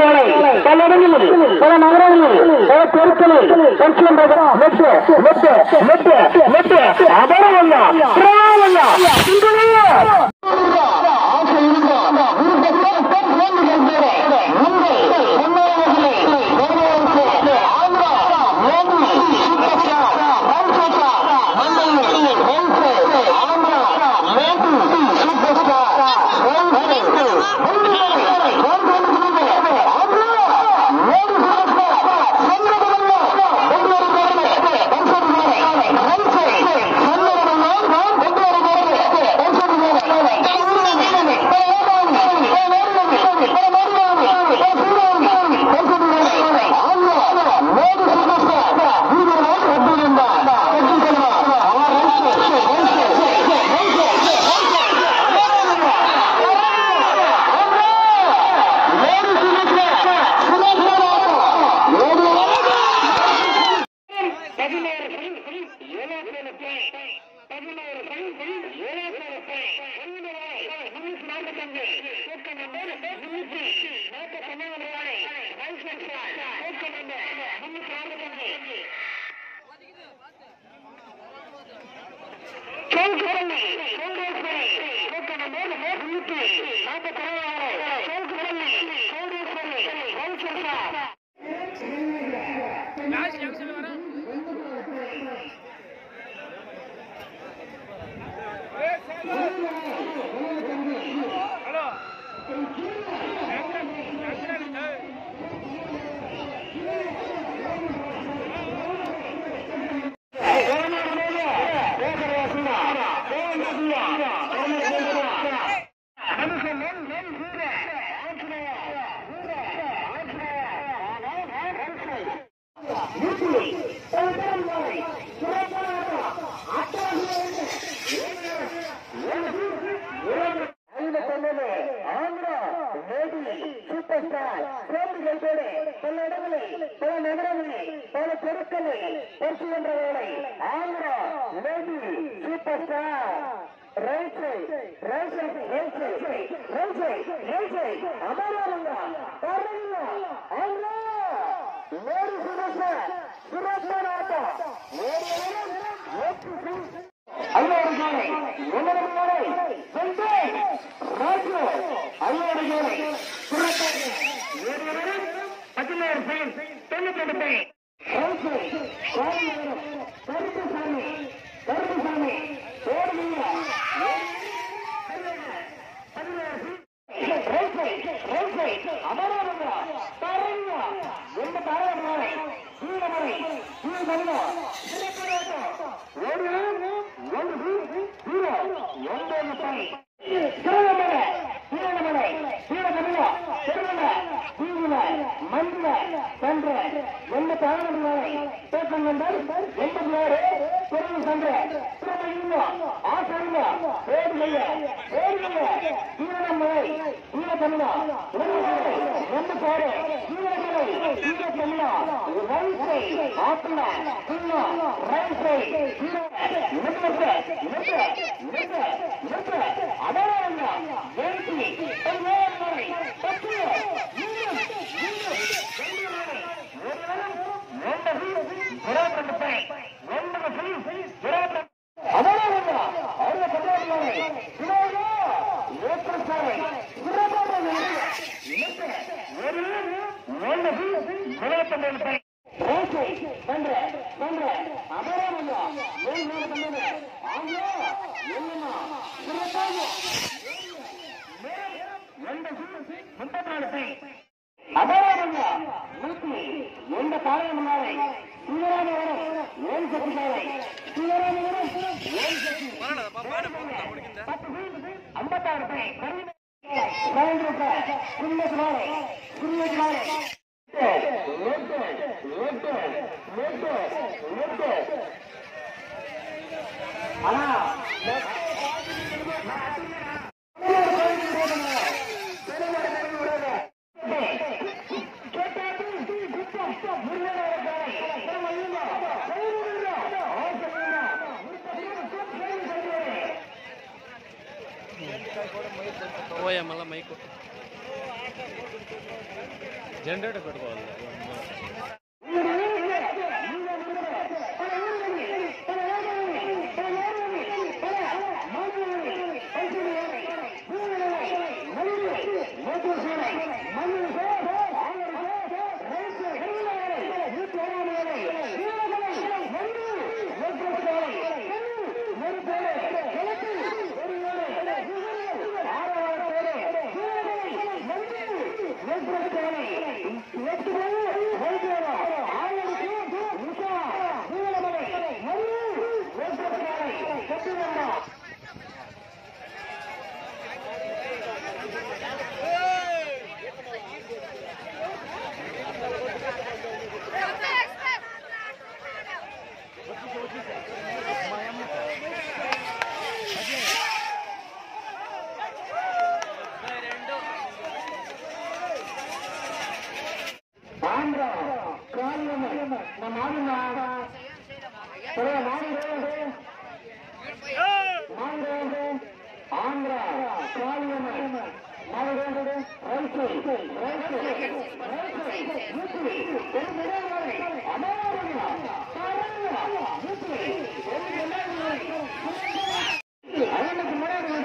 காலை பல இடங்களில் பல நகரங்களில் பல தெருக்களில் பென்சில் மெட்டு மெட்டு மெட்டு மெட்டு அபரவல்லா திராவல்லா சிந்தனையா சூப்பர் ஸ்டார் சேர்ந்துகளோடு பல இடங்களில் பல நகரங்களில் பல தெருக்களில் பரிசு வென்ற வேலை Andhra lady super star right side right side right side right side right side அமராவங்க பாருங்க ஆந்திரா லேடி சூப்பர் ஸ்டார் சிறப்பான ஆட்டம் லேடி ஐநூறு காலை ஒன்றரை காலை சென்று ராஜு ஐநூறு காலை பதினோரு பையன் தொண்ணூத்தி ரெண்டு பையன் கருப்புசாமி கருப்புசாமி ஓடுவீங்க அமராவங்க தரங்க எந்த தாராளமலை சீரமலை சீரமலை ஒரு ஒன்று ஜீரோ ஒன்பது பை சீரமலை சீரமலை சீரமலை திருமலை தீவிர மந்திர சென்ற எந்த தாராளமலை தோற்றம் கொண்டால் எண்பத்தி ஆறு பிறகு சென்ற ஆசிரிய ஓடுகைய ஓடுகைய சீரணமலை சீரத்தமிழா ஒன்று பாரு சீரமலை சீரத்தமிழா ரைசை ஆப்பிளா பின்னா ரைசை நிறுத்த நிறுத்த நிறுத்த நிறுத்த அடையாளங்க வேண்டி பல்வேறு பத்து இன்னும் இன்னும் இருபத்தி பை ஒன்பது இருபத்தி அடையாளங்க அவங்க கொண்டாடுவாங்க சிவாஜா ஏப்ரல் சாலை சிறப்பாக நிறுத்த ஒரு ஒன்பது இருபத்தொன்பது பை ரோசை பண்ற பண்ற அபராமங்க ஏன் மேல பண்ணது ஆங்கிலா என்னமா சிறப்பாக முப்பத்தி நாலு பை அபராமங்க நூத்தி எந்த காலம் நாளை சீரான வரும் ஏன் சக்தி சாலை சீரான வரும் ஏன் சக்தி ஐம்பத்தாறு பை குன்னது மாலை குன்னது மாலை ஆனா ಓಯಮ್ಮಲ್ಲ ಮೈಕು జనరేటర్ పెట్టుకోవాలి ஆந்திரா காரியமே நம்ம ஆடுனா மாடு ஆந்திரா காரியமே மாடு ரைட்டு ரைட்டு அவனுக்கு முன்னாடி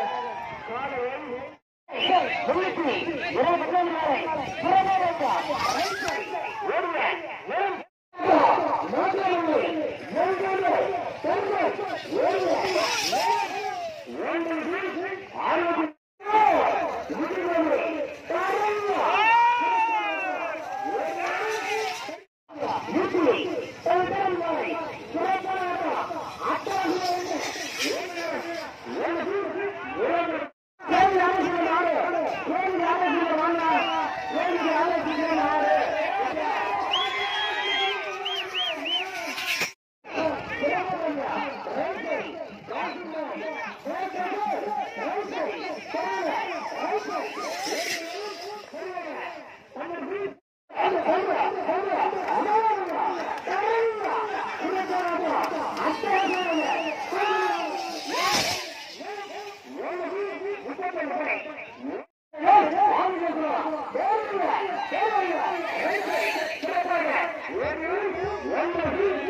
முன்னூத்தி இருபது கிலோமீட்டர் வரை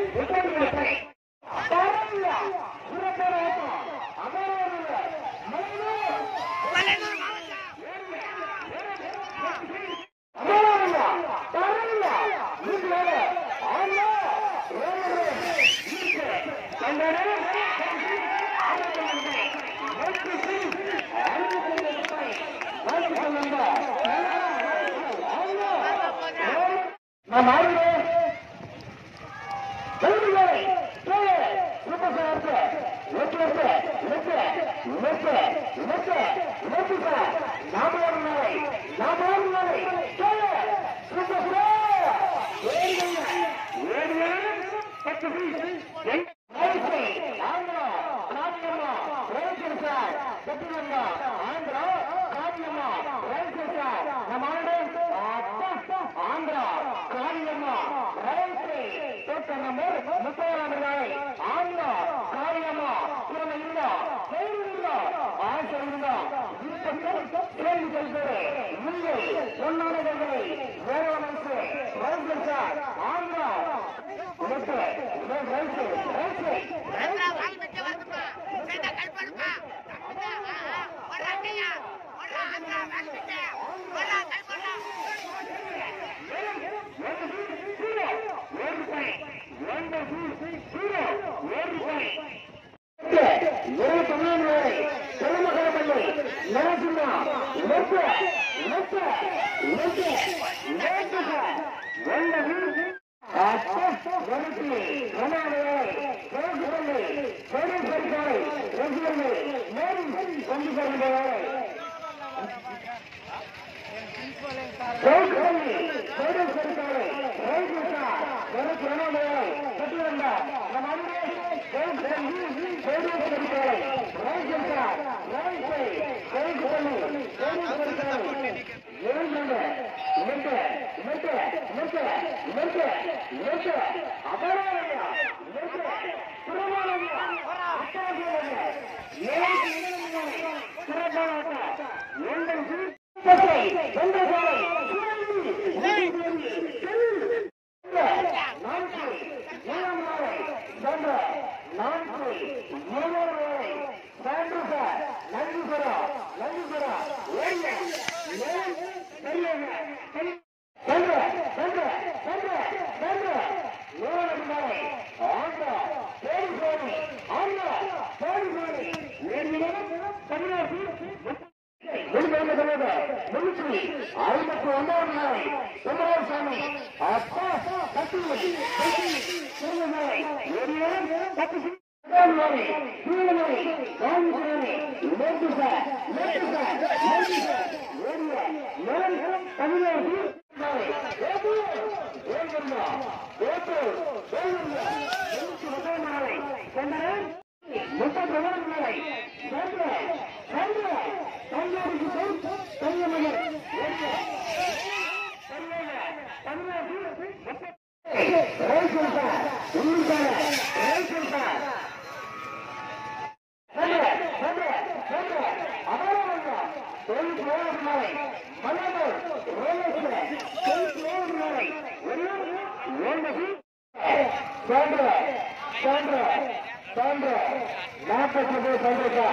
உட்கார்ந்து பரவாயில்ல சிறப்பான ஆட்டம் அமராவதில்ல மலையூர் அமராவதில்ல பரவாயில்ல வீட்டுல ஆமா நான் ஆடுகிறேன் எழுதுகளை ஆந்திரா காரியம்மா ரயில்வே தோட்டம் நம்பர் முப்பதாம் நாள் ஆந்திரா காரியம்மா திறமை இருந்தா செயல் இருந்தா ஆசை இருந்தா விருப்பத்தில் கேள்வி கேட்கிறது இல்லை பொன்னானவர்களை வேறவனுக்கு railway sir Andhra railway railway railway ரத்னா வாங்கி வச்சு வரணுமா சேர்ந்தா கல்படுப்பா ஒரு அட்டையா ஒரு அண்ணா வாங்கி வச்சு ஒரு கல்படா ஐம்பத்தி ஒன்பது நாள் சுந்தரசாமி அப்பா கட்டி கட்டி Thank you. நாற்பத்தி சந்திரசா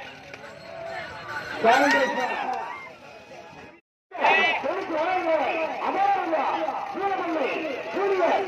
சந்திரசா அமரா சூழமல்லை சூரியன்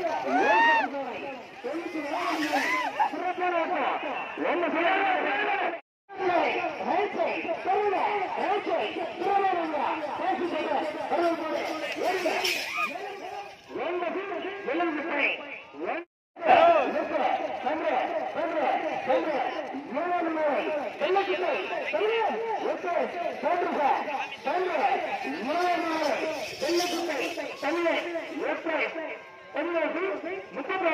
முப்பது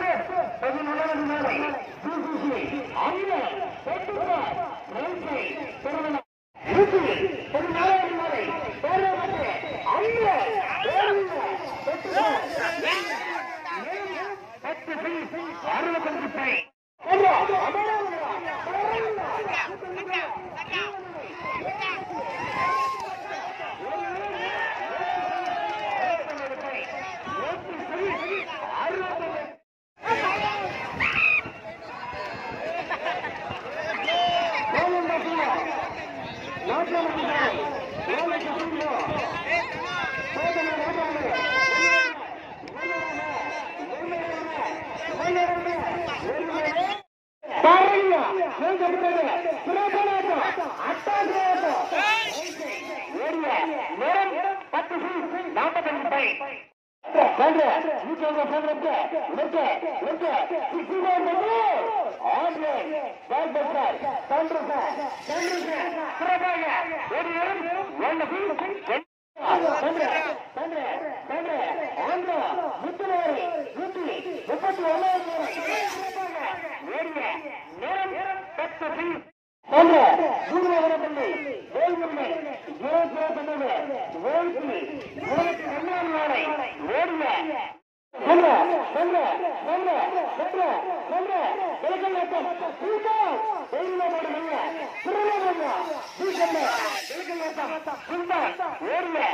பதினொன்று மேம்படுத்தது சிறப்பான அட்டாசியாட்டம் ஏறிய நேரம் பத்து நாற்பத்தஞ்சு பை கொண்டு நீங்க சொல்றதுக்கு நிற்க நிற்க சிசிவாண்டது ஆன்லைன் வாழ்பட்டார் தன்று சார் தன்று சார் சிறப்பாக ஒரு நேரம் ஒன்று தன்று தன்று தன்று ஆந்திரா முத்துமாரி நூற்றி முப்பத்தி ஒன்னாயிரம் ஏறிய நேரம் பத்து தன்று சூரியவரப்பள்ளி வேல்முருகை ஜோதியா சொன்னது வேல்புலி இருபத்தி ஒன்றாம் நாளை ஓடிய சென்ற சென்ற சென்ற சென்ற சென்ற விலகல் நட்டம் சூப்பர் வெயிலோடு மல்ல திருநெல்வேலி சூசல்ல விலகல் நட்டம் சுந்தர் ஓடிய